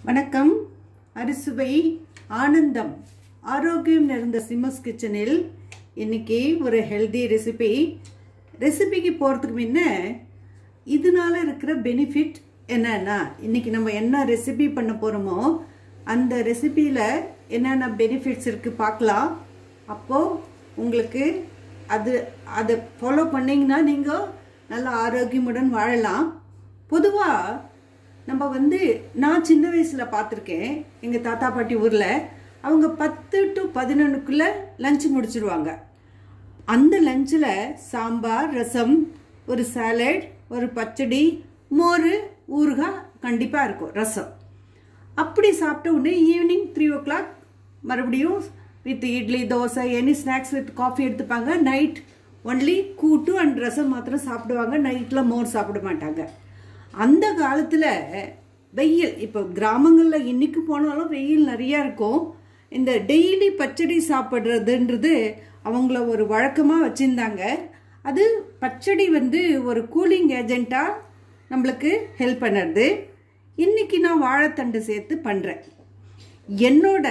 வணக்கம் அரிசுவை ஆனந்தம் ஆரோக்கியம் நிறைந்த சிம்மஸ் கிச்சனில் இன்னைக்கு ஒரு ஹெல்தி ரெசிபி ரெசிபிக்கு போகிறதுக்கு முன்ன இதனால இருக்கிற பெனிஃபிட் என்னன்னா இன்னைக்கு நம்ம என்ன ரெசிபி பண்ண போகிறோமோ அந்த ரெசிபியில் என்னென்ன பெனிஃபிட்ஸ் இருக்குது பார்க்கலாம் அப்போது உங்களுக்கு அது அதை ஃபாலோ பண்ணிங்கன்னா நீங்கள் நல்ல ஆரோக்கியமுடன் வாழலாம் பொதுவாக நம்ம வந்து நான் சின்ன வயசில் பார்த்துருக்கேன் எங்கள் தாத்தா பாட்டி ஊரில் அவங்க பத்து டு பதினொன்றுக்குள்ளே லஞ்ச் முடிச்சிடுவாங்க அந்த லஞ்சில் சாம்பார் ரசம் ஒரு சாலட் ஒரு பச்சடி மோர் ஊறுகாய் கண்டிப்பாக இருக்கும் ரசம் அப்படி சாப்பிட்ட உடனே ஈவினிங் த்ரீ ஓ கிளாக் மறுபடியும் with idli dosa any snacks with coffee எடுத்துப்பாங்க night only kootu and rasam மாத்திரம் சாப்பிடுவாங்க நைட்டில் மோர் சாப்பிட மாட்டாங்க அந்த காலத்தில் வெயில் இப்போ கிராமங்களில் இன்னைக்கு போனாலும் வெயில் நிறையா இருக்கும் இந்த டெய்லி பச்சடி சாப்பிட்றதுன்றது அவங்கள ஒரு வழக்கமாக வச்சுருந்தாங்க அது பச்சடி வந்து ஒரு கூலிங் ஏஜெண்ட்டாக நம்மளுக்கு ஹெல்ப் பண்ணுறது இன்னைக்கு நான் வாழைத்தண்டு சேர்த்து பண்ணுறேன் என்னோட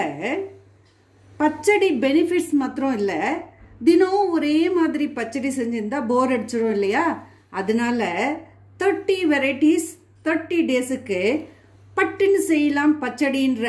பச்சடி பெனிஃபிட்ஸ் மாத்திரம் இல்லை தினம் ஒரே மாதிரி பச்சடி செஞ்சிருந்தா போர் அடிச்சிடும் இல்லையா அதனால தேர்ட்டி வெரைட்டிஸ் தேர்ட்டி டேஸுக்கு பட்டுன்னு செய்யலாம் பச்சடின்ற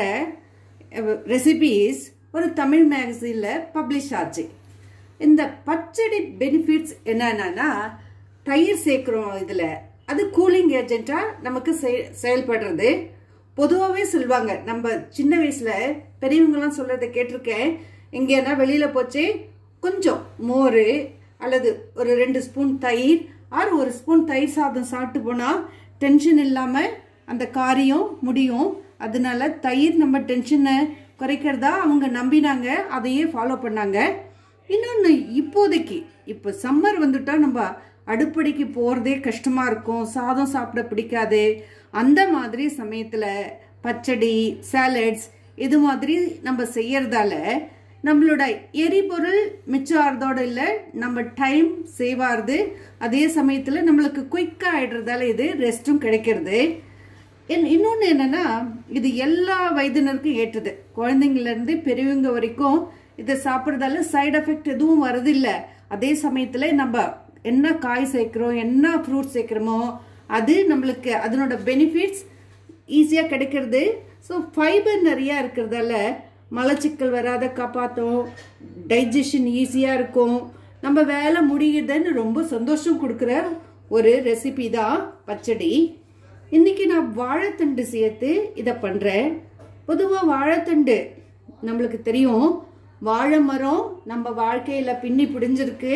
ரெசிபீஸ் ஒரு தமிழ் மேகசினில் பப்ளிஷ் ஆச்சு இந்த பச்சடி பெனிஃபிட்ஸ் என்னன்னா தயிர் சேர்க்குறோம் இதில் அது கூலிங் ஏஜென்ட்டாக நமக்கு செயல்படுறது பொதுவாகவே சொல்லுவாங்க நம்ம சின்ன வயசில் பெரியவங்கலாம் சொல்கிறத கேட்டிருக்கேன் எங்கேனா வெளியில் போச்சு கொஞ்சம் மோர் அல்லது ஒரு ரெண்டு ஸ்பூன் தயிர் ஆர் ஒரு ஸ்பூன் தயிர் சாதம் சாப்பிட்டு போனால் டென்ஷன் இல்லாமல் அந்த காரியம் முடியும் அதனால தயிர் நம்ம டென்ஷனை குறைக்கிறதா அவங்க நம்பினாங்க அதையே ஃபாலோ பண்ணாங்க இன்னொன்று இப்போதைக்கு இப்போ சம்மர் வந்துட்டா நம்ம அடுப்படிக்கு போகிறதே கஷ்டமாக இருக்கும் சாதம் சாப்பிட பிடிக்காது அந்த மாதிரி சமயத்தில் பச்சடி சாலட்ஸ் இது மாதிரி நம்ம செய்யறதால நம்மளோட எரிபொருள் மிச்சம் ஆகிறதோட இல்லை நம்ம டைம் சேவ் ஆகுது அதே சமயத்தில் நம்மளுக்கு குயிக்காக ஆயிடுறதால இது ரெஸ்ட்டும் கிடைக்கிறது இன்னொன்று என்னென்னா இது எல்லா வயதினருக்கும் ஏற்றுது குழந்தைங்கள்லேருந்து பெரியவங்க வரைக்கும் இதை சாப்பிட்றதால சைடு எஃபெக்ட் எதுவும் வரதில்லை அதே சமயத்தில் நம்ம என்ன காய் சேர்க்குறோம் என்ன ஃப்ரூட் சேர்க்குறோமோ அது நம்மளுக்கு அதனோட பெனிஃபிட்ஸ் ஈஸியாக கிடைக்கிறது ஸோ ஃபைபர் நிறையா இருக்கிறதால மலச்சிக்கல் வராத காப்பாற்றும் டைஜஷன் ஈஸியாக இருக்கும் நம்ம வேலை முடியுதுன்னு ரொம்ப சந்தோஷம் கொடுக்குற ஒரு ரெசிபி தான் பச்சடி இன்றைக்கி நான் வாழைத்தண்டு சேர்த்து இதை பண்ணுறேன் பொதுவாக வாழைத்தண்டு நம்மளுக்கு தெரியும் வாழை மரம் நம்ம வாழ்க்கையில் பின்னி பிடிஞ்சிருக்கு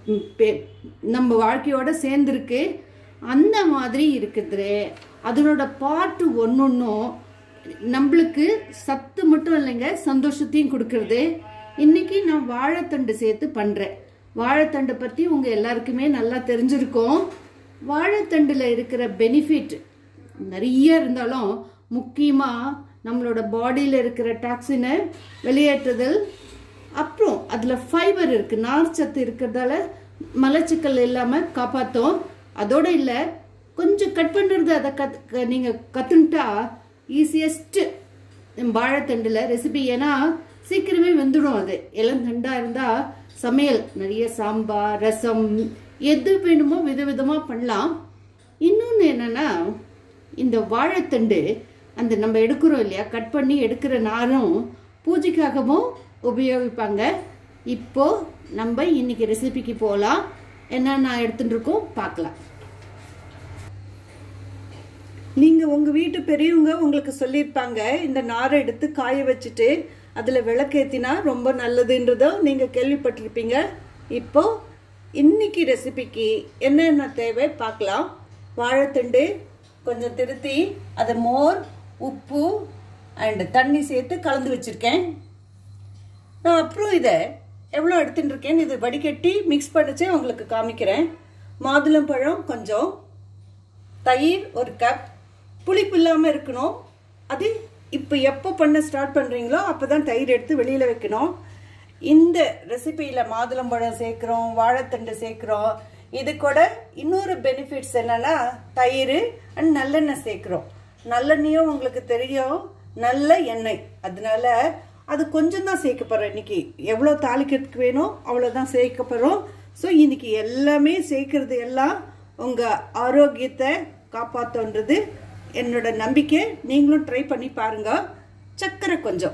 நம்ம வாழ்க்கையோட சேர்ந்துருக்கு அந்த மாதிரி இருக்குது அதனோட பாட்டு ஒன்று ஒன்றும் நம்மளுக்கு சத்து மட்டும் இல்லைங்க சந்தோஷத்தையும் கொடுக்கறது இன்னைக்கு நான் வாழைத்தண்டு சேர்த்து பண்ணுறேன் வாழைத்தண்டை பற்றி உங்கள் எல்லாருக்குமே நல்லா தெரிஞ்சிருக்கும் வாழைத்தண்டில் இருக்கிற பெனிஃபிட் நிறைய இருந்தாலும் முக்கியமாக நம்மளோட பாடியில் இருக்கிற டாக்ஸினை வெளியேற்றுதல் அப்புறம் அதில் ஃபைபர் இருக்குது நார்ச்சத்து இருக்கிறதால மலச்சிக்கல் இல்லாமல் காப்பாற்றும் அதோடு இல்லை கொஞ்சம் கட் பண்ணுறது அதை கத் நீங்கள் கற்றுன்ட்டா ஈஸியஸ்ட்டு வாழைத்தண்டில் ரெசிபி ஏன்னா சீக்கிரமே வெந்துடும் அது இளந்தண்டாக இருந்தால் சமையல் நிறைய சாம்பார் ரசம் எது வேணுமோ விதவிதமாக பண்ணலாம் இன்னொன்று என்னென்னா இந்த வாழைத்தண்டு அந்த நம்ம எடுக்கிறோம் இல்லையா கட் பண்ணி எடுக்கிற நாரும் பூஜைக்காகவும் உபயோகிப்பாங்க இப்போ நம்ம இன்னைக்கு ரெசிபிக்கு போகலாம் என்ன நான் எடுத்துட்டு இருக்கோம் பார்க்கலாம் நீங்கள் உங்கள் வீட்டு பெரியவங்க உங்களுக்கு சொல்லியிருப்பாங்க இந்த நாரை எடுத்து காய வச்சுட்டு அதில் விளக்கேற்றினா ரொம்ப நல்லதுன்றதோ நீங்கள் கேள்விப்பட்டிருப்பீங்க இப்போ இன்னைக்கு ரெசிபிக்கு என்னென்ன தேவை பார்க்கலாம் வாழைத்தண்டு கொஞ்சம் திருத்தி அதை மோர் உப்பு அண்டு தண்ணி சேர்த்து கலந்து வச்சுருக்கேன் நான் அப்புறம் இதை எவ்வளோ எடுத்துட்டு இருக்கேன் இது வடிகட்டி மிக்ஸ் பண்ணிச்சே உங்களுக்கு காமிக்கிறேன் மாதுளம்பழம் கொஞ்சம் தயிர் ஒரு கப் புளிப்பு இல்லாமல் இருக்கணும் அது இப்போ எப்போ பண்ண ஸ்டார்ட் பண்ணுறீங்களோ அப்போ தான் தயிர் எடுத்து வெளியில் வைக்கணும் இந்த ரெசிபியில் மாதுளம்பழம் சேர்க்குறோம் வாழைத்தண்டு சேர்க்குறோம் இது கூட இன்னொரு பெனிஃபிட்ஸ் என்னன்னா தயிர் அண்ட் நல்லெண்ணெய் சேர்க்குறோம் நல்லெண்ணெயும் உங்களுக்கு தெரியும் நல்ல எண்ணெய் அதனால அது கொஞ்சம் தான் சேர்க்க போகிறோம் இன்னைக்கு எவ்வளோ தாளிக்கிறதுக்கு வேணும் அவ்வளோதான் சேர்க்க போகிறோம் ஸோ இன்னைக்கு எல்லாமே சேர்க்கறது எல்லாம் உங்கள் ஆரோக்கியத்தை காப்பாற்றுன்றது என்னோட நம்பிக்கை நீங்களும் ட்ரை பண்ணி பாருங்க சர்க்கரை கொஞ்சம்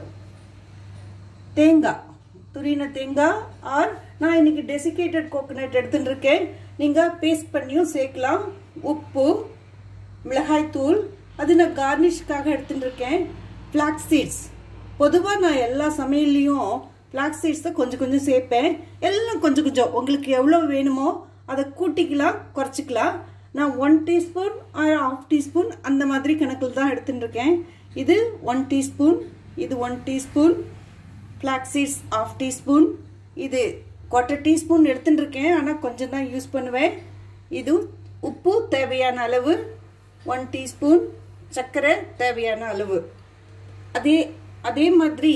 தேங்காய் துரின தேங்காய் ஆர் நான் இன்னைக்கு டெசிகேட்டட் கோகோனட் எடுத்துட்டு இருக்கேன் நீங்கள் பேஸ்ட் பண்ணியும் சேர்க்கலாம் உப்பு மிளகாய் தூள் அது நான் கார்னிஷ்க்காக எடுத்துட்டு இருக்கேன் ஃப்ளாக்ஸ் சீட்ஸ் பொதுவாக நான் எல்லா சமையல்லையும் ஃப்ளாக்ஸ் சீட்ஸை கொஞ்சம் கொஞ்சம் சேர்ப்பேன் எல்லாம் கொஞ்சம் கொஞ்சம் உங்களுக்கு எவ்வளோ வேணுமோ அதை கூட்டிக்கலாம் குறைச்சிக்கலாம் நான் one teaspoon or half teaspoon அந்த மாதிரி கணக்கில் தான் எடுத்துட்டு இருக்கேன் இது ஒன் டீஸ்பூன் இது one teaspoon flax seeds half teaspoon இது குவார்ட்டர் டீஸ்பூன் எடுத்துட்டு இருக்கேன் ஆனால் கொஞ்சம் தான் யூஸ் பண்ணுவேன் இது உப்பு தேவையான அளவு ஒன் டீஸ்பூன் சர்க்கரை தேவையான அளவு அதே அதே மாதிரி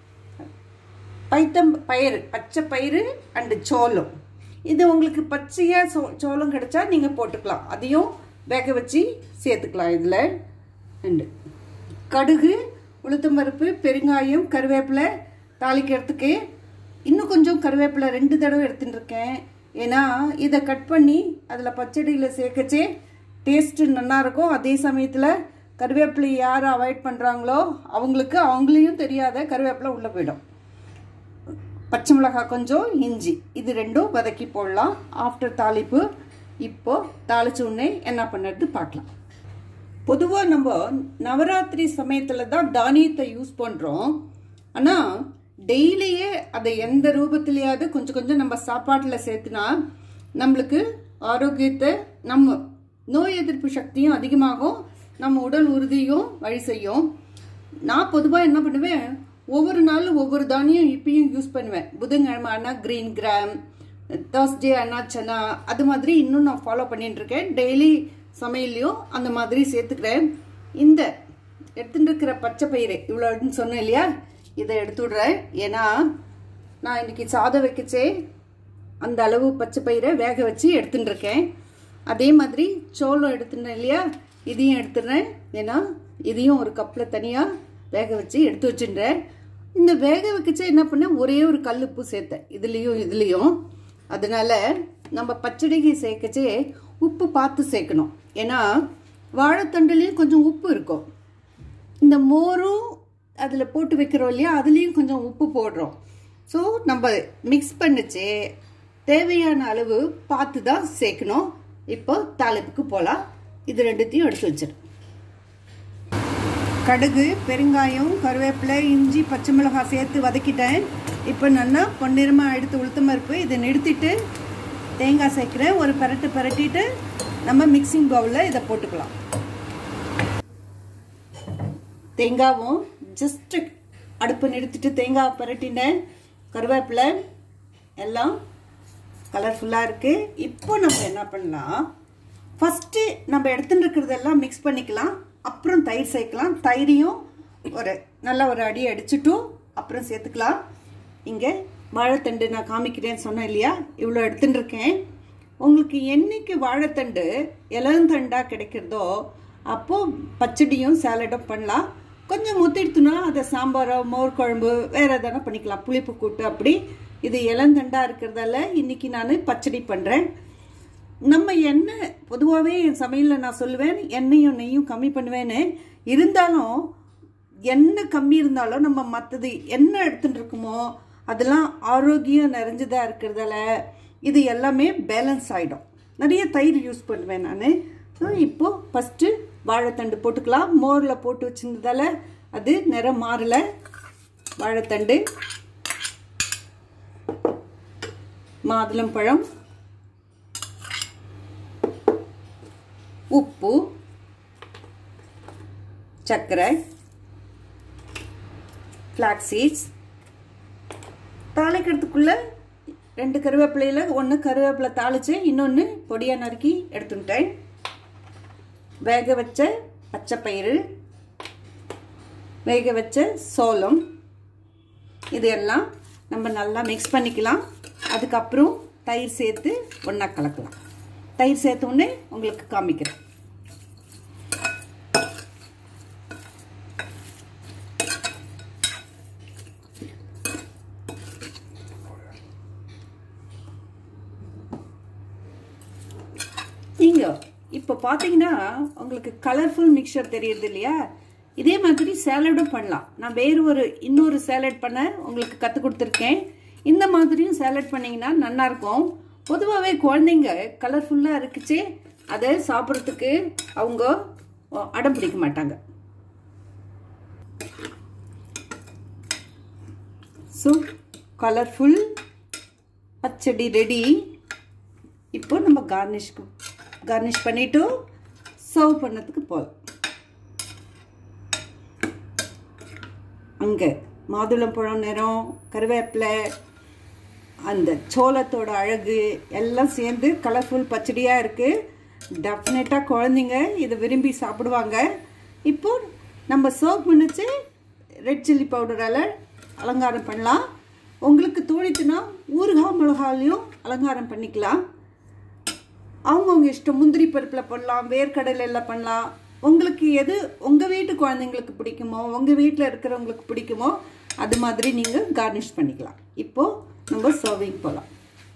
பைத்தம் பயிறு பச்சை பயிறு அண்டு சோளம் இது உங்களுக்கு பச்சையாக சோ சோளம் கிடைச்சா நீங்கள் போட்டுக்கலாம் அதையும் வேக வச்சு சேர்த்துக்கலாம் இதில் அண்டு கடுகு உளுத்தம் பருப்பு பெருங்காயம் கருவேப்பிலை தாளிக்கிறதுக்கு இன்னும் கொஞ்சம் கருவேப்பிலை ரெண்டு தடவை எடுத்துட்டு இருக்கேன் ஏன்னா இதை கட் பண்ணி அதில் பச்சடியில் சேர்க்கச்சே டேஸ்ட்டு நல்லா இருக்கும் அதே சமயத்தில் கருவேப்பிலை யார் அவாய்ட் பண்ணுறாங்களோ அவங்களுக்கு அவங்களையும் தெரியாத கருவேப்பிலை உள்ளே போயிடும் பச்சை மிளகாய் கொஞ்சம் இஞ்சி இது ரெண்டும் வதக்கி போடலாம் ஆஃப்டர் தாளிப்பு இப்போ தாளிச்ச உடனே என்ன பண்ணுறது பார்க்கலாம் பொதுவாக நம்ம நவராத்திரி சமயத்தில் தான் தானியத்தை யூஸ் பண்ணுறோம் ஆனால் டெய்லியே அதை எந்த ரூபத்திலேயாவது கொஞ்சம் கொஞ்சம் நம்ம சாப்பாட்டில் சேர்த்துனா நம்மளுக்கு ஆரோக்கியத்தை நம்ம நோய் எதிர்ப்பு சக்தியும் அதிகமாகும் நம்ம உடல் உறுதியும் வழி செய்யும் நான் பொதுவாக என்ன பண்ணுவேன் ஒவ்வொரு நாளும் ஒவ்வொரு தானியம் இப்பயும் யூஸ் பண்ணுவேன் புதன்கிழமை ஆனால் க்ரீன் கிராம் தேர்ஸ்டே அண்ணா சனா அது மாதிரி இன்னும் நான் ஃபாலோ பண்ணிட்டு இருக்கேன் டெய்லி சமையல்லையும் அந்த மாதிரி சேர்த்துக்கிறேன் இந்த எடுத்துட்டு இருக்கிற பச்சை பயிறு இவ்வளோன்னு சொன்னேன் இல்லையா இதை எடுத்து விடுறேன் ஏன்னா நான் இன்னைக்கு சாதம் வைக்கச்சே அந்த அளவு பச்சை பயிரை வேக வச்சு எடுத்துட்டு இருக்கேன் அதே மாதிரி சோளம் எடுத்துட்டேன் இல்லையா இதையும் எடுத்துடுறேன் ஏன்னா இதையும் ஒரு கப்பில் தனியாக வேக வச்சு எடுத்து வச்சுட்டேன் இந்த வேக வைக்கச்சே என்ன பண்ணேன் ஒரே ஒரு கல் உப்பு சேர்த்தேன் இதுலேயும் இதுலேயும் அதனால நம்ம பச்சடிக்கு சேர்க்கச்சே உப்பு பார்த்து சேர்க்கணும் ஏன்னா வாழைத்தண்டுலேயும் கொஞ்சம் உப்பு இருக்கும் இந்த மோரும் அதில் போட்டு வைக்கிறோம் இல்லையா அதுலேயும் கொஞ்சம் உப்பு போடுறோம் ஸோ நம்ம மிக்ஸ் பண்ணிச்சு தேவையான அளவு பார்த்து தான் சேர்க்கணும் இப்போ தாளிப்புக்கு போகலாம் இது ரெண்டுத்தையும் எடுத்து வச்சிடும் கடுகு பெருங்காயம் கருவேப்பிலை இஞ்சி பச்சை மிளகாய் சேர்த்து வதக்கிட்டேன் இப்போ நல்லா பொன்னிறமாக எடுத்து உளுத்தம் பருப்பு இதை நிறுத்திட்டு தேங்காய் சேர்க்குறேன் ஒரு பரட்டு பரட்டிட்டு நம்ம மிக்சிங் பவுலில் இதை போட்டுக்கலாம் தேங்காவும் ஜஸ்ட்டு அடுப்பு நிறுத்திட்டு தேங்காய் பரட்டினேன் கருவேப்பிலை எல்லாம் கலர்ஃபுல்லாக இருக்குது இப்போ நம்ம என்ன பண்ணலாம் ஃபஸ்ட்டு நம்ம எடுத்துட்டு இருக்கிறதெல்லாம் மிக்ஸ் பண்ணிக்கலாம் அப்புறம் தயிர் சேர்க்கலாம் தயிரையும் ஒரு நல்ல ஒரு அடி அடிச்சுட்டும் அப்புறம் சேர்த்துக்கலாம் இங்கே வாழைத்தண்டு நான் காமிக்கிறேன்னு சொன்னேன் இல்லையா இவ்வளோ எடுத்துட்டு இருக்கேன் உங்களுக்கு என்னைக்கு வாழைத்தண்டு இளந்தண்டாக கிடைக்கிறதோ அப்போது பச்சடியும் சேலடும் பண்ணலாம் கொஞ்சம் முத்திடுத்துனா அதை சாம்பாரோ மோர் குழம்பு வேறு எதனா பண்ணிக்கலாம் புளிப்பு கூட்டு அப்படி இது இளந்தண்டாக இருக்கிறதால இன்றைக்கி நான் பச்சடி பண்ணுறேன் நம்ம எண்ணெய் பொதுவாகவே என் சமையலில் நான் சொல்லுவேன் எண்ணெயும் நெய்யும் கம்மி பண்ணுவேன்னு இருந்தாலும் எண்ணெய் கம்மி இருந்தாலும் நம்ம மற்றது என்ன எடுத்துட்டு இருக்கோமோ அதெல்லாம் ஆரோக்கியம் நிறைஞ்சதாக இருக்கிறதால இது எல்லாமே பேலன்ஸ் ஆகிடும் நிறைய தயிர் யூஸ் பண்ணுவேன் நான் இப்போது ஃபஸ்ட்டு வாழைத்தண்டு போட்டுக்கலாம் மோரில் போட்டு வச்சிருந்ததால அது நிறம் மாறலை வாழைத்தண்டு மாதுளம்பழம் உப்பு சர்க்கரை ஃப்ளாக்ஸ் சீட்ஸ் தாளிக்கிறதுக்குள்ள ரெண்டு கருவேப்பிலையில் ஒன்று கருவேப்பிலை தாளித்து இன்னொன்று பொடியாக நறுக்கி எடுத்துட்டேன் வேக வச்ச பச்சை பயிறு வேக வச்ச சோளம் இது எல்லாம் நம்ம நல்லா மிக்ஸ் பண்ணிக்கலாம் அதுக்கப்புறம் தயிர் சேர்த்து ஒன்றா கலக்கலாம் தயிர் சேர்த்த உடனே உங்களுக்கு காமிக்கிறேன் இப்போ பார்த்தீங்கன்னா உங்களுக்கு கலர்ஃபுல் மிக்சர் தெரியுது இல்லையா இதே மாதிரி சேலடும் பண்ணலாம் நான் வேறு ஒரு இன்னொரு சேலட் பண்ண உங்களுக்கு கற்றுக் கொடுத்துருக்கேன் இந்த மாதிரியும் சேலட் பண்ணிங்கன்னா நல்லாயிருக்கும் பொதுவாகவே குழந்தைங்க கலர்ஃபுல்லாக இருக்குச்சு அதை சாப்பிட்றதுக்கு அவங்க அடம் பிடிக்க மாட்டாங்க ஸோ கலர்ஃபுல் பச்சடி ரெடி இப்போ நம்ம கார்னிஷ்க்கு கார்னிஷ் பண்ணிவிட்டு சர்வ் பண்ணதுக்கு போகலாம் அங்கே மாதுளம்பழம் நிறம் கருவேப்பிலை அந்த சோளத்தோட அழகு எல்லாம் சேர்ந்து கலர்ஃபுல் பச்சடியாக இருக்குது டெஃபினட்டாக குழந்தைங்க இதை விரும்பி சாப்பிடுவாங்க இப்போ நம்ம சர்வ் பண்ணிச்சு ரெட் சில்லி பவுடரால் அலங்காரம் பண்ணலாம் உங்களுக்கு தோணித்துனா ஊறுகாய் மிளகாலையும் அலங்காரம் பண்ணிக்கலாம் அவங்கவுங்க இஷ்டம் முந்திரி பருப்பில் பண்ணலாம் வேர்க்கடலையில் பண்ணலாம் உங்களுக்கு எது உங்கள் வீட்டு குழந்தைங்களுக்கு பிடிக்குமோ உங்கள் வீட்டில் இருக்கிறவங்களுக்கு பிடிக்குமோ அது மாதிரி நீங்கள் கார்னிஷ் பண்ணிக்கலாம் இப்போது நம்ம சர்விங் போகலாம்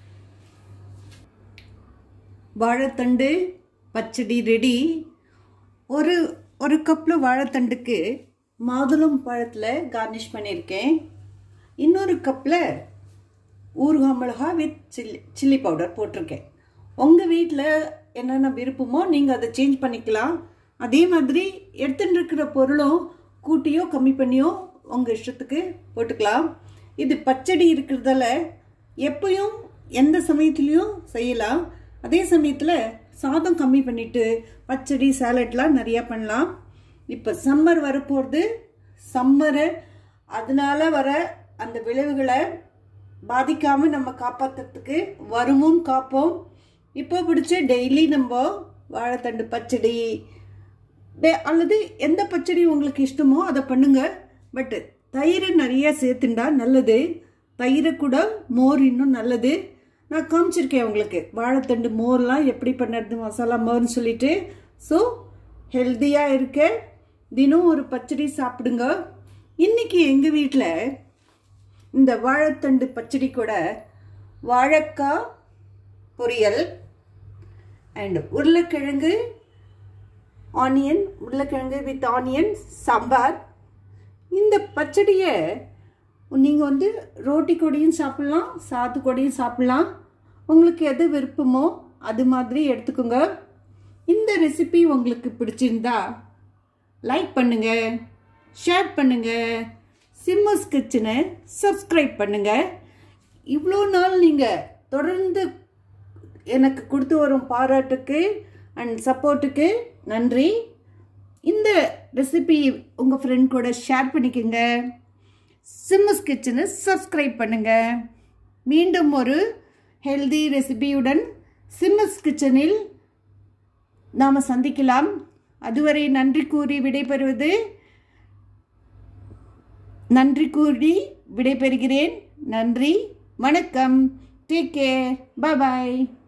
வாழைத்தண்டு பச்சடி ரெடி ஒரு ஒரு கப்பில் வாழைத்தண்டுக்கு மாதுளம் பழத்தில் கார்னிஷ் பண்ணியிருக்கேன் இன்னொரு கப்பில் ஊறுகாய் மிளகா வித் சில்லி சில்லி பவுடர் போட்டிருக்கேன் உங்கள் வீட்டில் என்னென்ன விருப்பமோ நீங்கள் அதை சேஞ்ச் பண்ணிக்கலாம் அதே மாதிரி எடுத்துட்டு இருக்கிற பொருளும் கூட்டியோ கம்மி பண்ணியோ உங்கள் இஷ்டத்துக்கு போட்டுக்கலாம் இது பச்சடி இருக்கிறதால எப்பயும் எந்த சமயத்துலேயும் செய்யலாம் அதே சமயத்தில் சாதம் கம்மி பண்ணிவிட்டு பச்சடி சாலட்லாம் நிறையா பண்ணலாம் இப்போ சம்மர் வரப்போகிறது சம்மரை அதனால வர அந்த விளைவுகளை பாதிக்காமல் நம்ம காப்பாற்றுறதுக்கு வருமும் காப்போம் இப்போ பிடிச்ச டெய்லி நம்ம வாழைத்தண்டு பச்சடி அல்லது எந்த பச்சடி உங்களுக்கு இஷ்டமோ அதை பண்ணுங்க பட் தயிர் நிறைய சேர்த்துண்டா நல்லது தயிரை கூட மோர் இன்னும் நல்லது நான் காமிச்சிருக்கேன் உங்களுக்கு வாழைத்தண்டு மோர்லாம் எப்படி பண்ணுறது மசாலா மோர்னு சொல்லிட்டு ஸோ ஹெல்த்தியாக இருக்க தினம் ஒரு பச்சடி சாப்பிடுங்க இன்னைக்கு எங்கள் வீட்டில் இந்த வாழைத்தண்டு பச்சடி கூட வாழைக்காய் பொரியல் அண்ட் உருளைக்கிழங்கு ஆனியன் உருளைக்கிழங்கு வித் ஆனியன் சாம்பார் இந்த பச்சடியை நீங்கள் வந்து ரோட்டி கொடியும் சாப்பிட்லாம் சாத்து கொடியும் சாப்பிட்லாம் உங்களுக்கு எது விருப்பமோ அது மாதிரி எடுத்துக்கோங்க இந்த ரெசிபி உங்களுக்கு பிடிச்சிருந்தா லைக் பண்ணுங்க ஷேர் பண்ணுங்க சிம்மஸ் கிச்சனை சப்ஸ்கிரைப் பண்ணுங்க இவ்வளோ நாள் நீங்கள் தொடர்ந்து எனக்கு கொடுத்து வரும் பாராட்டுக்கு அண்ட் சப்போர்ட்டுக்கு நன்றி இந்த ரெசிபி உங்கள் ஃப்ரெண்ட் கூட ஷேர் பண்ணிக்கோங்க சிம்மஸ் கிச்சனை சப்ஸ்கிரைப் பண்ணுங்கள் மீண்டும் ஒரு ஹெல்தி ரெசிபியுடன் சிம்மஸ் கிச்சனில் நாம் சந்திக்கலாம் அதுவரை நன்றி கூறி விடைபெறுவது நன்றி கூறி விடைபெறுகிறேன் நன்றி வணக்கம் டேக் கேர் பாய்